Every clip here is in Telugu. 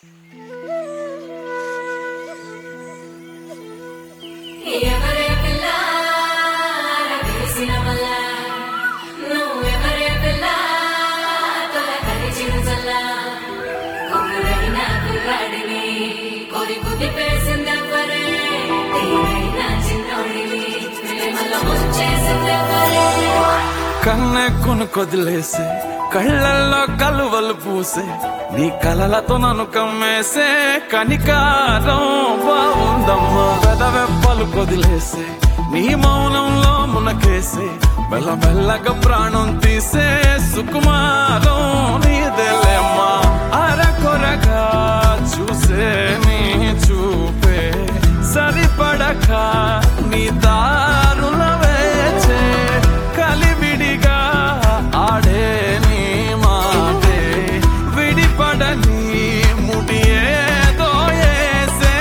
ఎవరే పిల్ల రవేసిన వల్ల నువ్వెవరే పిల్ల తొలకరిచిన చల్ల కుర్రైన కుర్రాడిని కొరి కుదిపేసిందెవ్వరే తీరైన చిన్నోడిని ప్రేమలో ముంచేసిందెవ్వరే కన్నె కొదిలేసే కళ్ళల్లో కలువలు పూసే నీ కలలతో నన్ను కమ్మేసే కనికారం బాగుందమ్మా పెదవెప్పలు కొదిలేసే నీ మౌనంలో మునకేసే మెల్లమెల్లగా ప్రాణం తీసే సుకుమారం నీదేలేమ్మా అరకొరగా చూసే నీ చూపే సరిపడక నీ దారుల వేచే కలివిడిగా ఆడే నీ మాటే విడిపడని ముడియేదో ఏసే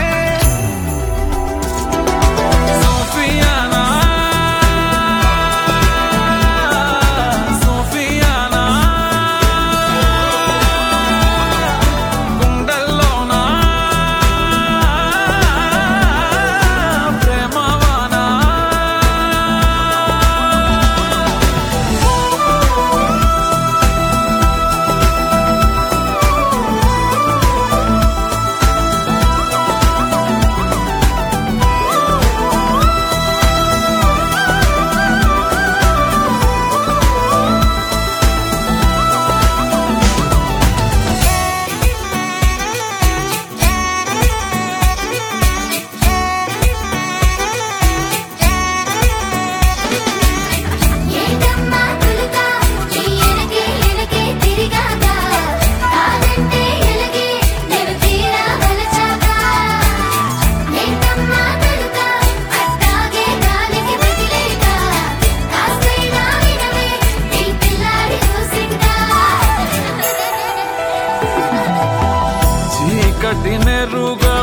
సోఫియానా సోఫియానా గుండెల్లోనా ప్రేమవానా ఏంటమ్మా తులుక నీ ఎనకే ఎనకే తిరిగాక కాదంటే ఎలగే నేను తీరా వలచాక ఏంటమ్మా తులుక అట్టాగే గాలికి వదిలేక కాస్తైనా వినవే నీ పిల్లాడి చూసిందా చీకటి నెరుగా